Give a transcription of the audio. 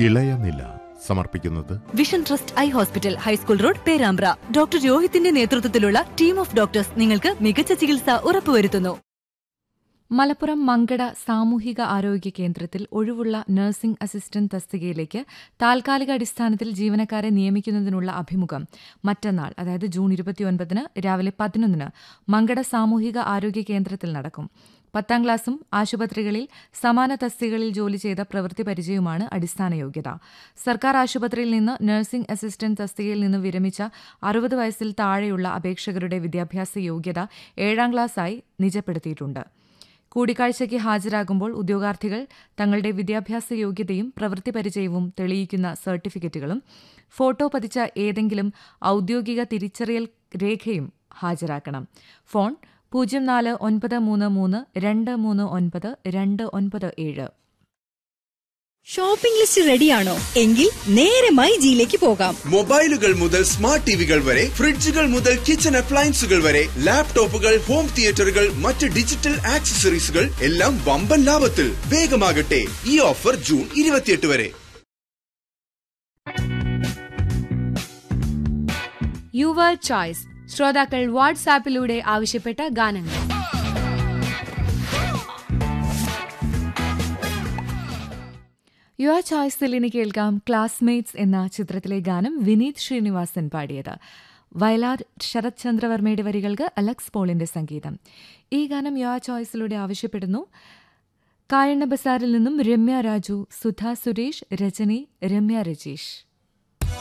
ഇളയനില സമർപ്പിക്കുന്നത് vision trust eye hospital high school road Perambra doctor രോഹിത്തിന്റെ നേതൃത്വത്തിലുള്ള ടീം ഓഫ് ഡോക്ടേഴ്സ് നിങ്ങൾക്ക് മികച്ച ചികിത്സ ഉറപ്പുവരുത്തുന്നു മലപ്പുറം മങ്കട സാമൂഹിക ആരോഗ്യ കേന്ദ്രത്തിൽ ഒഴിവുള്ള നഴ്സിംഗ് അസിസ്റ്റന്റ് തസ്തികയിലേക്ക് താൽക്കാലിക അടിസ്ഥാനത്തിൽ ജീവനക്കാരെ നിയമിക്കുന്നതിനുള്ള അഭിമുഖം മറ്റന്നാൾ അതായത് ജൂൺ ഇരുപത്തിയൊൻപതിന് രാവിലെ പതിനൊന്നിന് മങ്കട സാമൂഹിക ആരോഗ്യ കേന്ദ്രത്തിൽ നടക്കും പത്താം ക്ലാസും ആശുപത്രികളിൽ സമാന തസ്തികകളിൽ ജോലി ചെയ്ത പ്രവൃത്തി പരിചയവുമാണ് അടിസ്ഥാന യോഗ്യത സർക്കാർ ആശുപത്രിയിൽ നിന്ന് നഴ്സിംഗ് അസിസ്റ്റന്റ് തസ്തികയിൽ നിന്ന് വിരമിച്ച അറുപത് വയസ്സിൽ താഴെയുള്ള അപേക്ഷകരുടെ വിദ്യാഭ്യാസ യോഗ്യത ഏഴാം ക്ലാസ്സായി നിജപ്പെടുത്തിയിട്ടുണ്ട് കൂടിക്കാഴ്ചയ്ക്ക് ഹാജരാകുമ്പോൾ ഉദ്യോഗാർത്ഥികൾ തങ്ങളുടെ വിദ്യാഭ്യാസ യോഗ്യതയും പ്രവൃത്തി പരിചയവും തെളിയിക്കുന്ന സർട്ടിഫിക്കറ്റുകളും ഫോട്ടോ പതിച്ച ഏതെങ്കിലും ഔദ്യോഗിക തിരിച്ചറിയൽ രേഖയും ഹാജരാക്കണം ഫോൺ പൂജ്യം നാല് ഒൻപത് മൂന്ന് മൂന്ന് രണ്ട് മൂന്ന് ഒൻപത് രണ്ട് ഒൻപത് ഏഴ് ഷോപ്പിംഗ് ലിസ്റ്റ് റെഡിയാണോ എങ്കിൽ നേരെ മൈജിയിലേക്ക് പോകാം മൊബൈലുകൾ മുതൽ സ്മാർട്ട് ടിവികൾ വരെ ഫ്രിഡ്ജുകൾ മുതൽ കിച്ചൺ അപ്ലയൻസുകൾ വരെ ലാപ്ടോപ്പുകൾ ഹോം തിയേറ്ററുകൾ മറ്റ് ഡിജിറ്റൽ ആക്സസറീസുകൾ എല്ലാം വമ്പൻ ലാഭത്തിൽ വേഗമാകട്ടെ ഈ ഓഫർ ജൂൺ ഇരുപത്തിയെട്ട് വരെ യുവർ ചോയ്സ് ശ്രോതാക്കൾ വാട്സാപ്പിലൂടെ ആവശ്യപ്പെട്ട ഗാനങ്ങൾ യുവ ചോയ്സിൽ ഇനി കേൾക്കാം ക്ലാസ്മേറ്റ്സ് എന്ന ചിത്രത്തിലെ ഗാനം വിനീത് ശ്രീനിവാസൻ പാടിയത് വയലാർ ശരത് ചന്ദ്രവർമ്മയുടെ വരികൾക്ക് അലക്സ് പോളിന്റെ സംഗീതം ഈ ഗാനം യുവ ചോയ്സിലൂടെ ആവശ്യപ്പെടുന്നു കായണ്ണ ബസാറിൽ നിന്നും രമ്യ രാജു സുധ സുരേഷ് രജനി രമ്യ രജീഷ്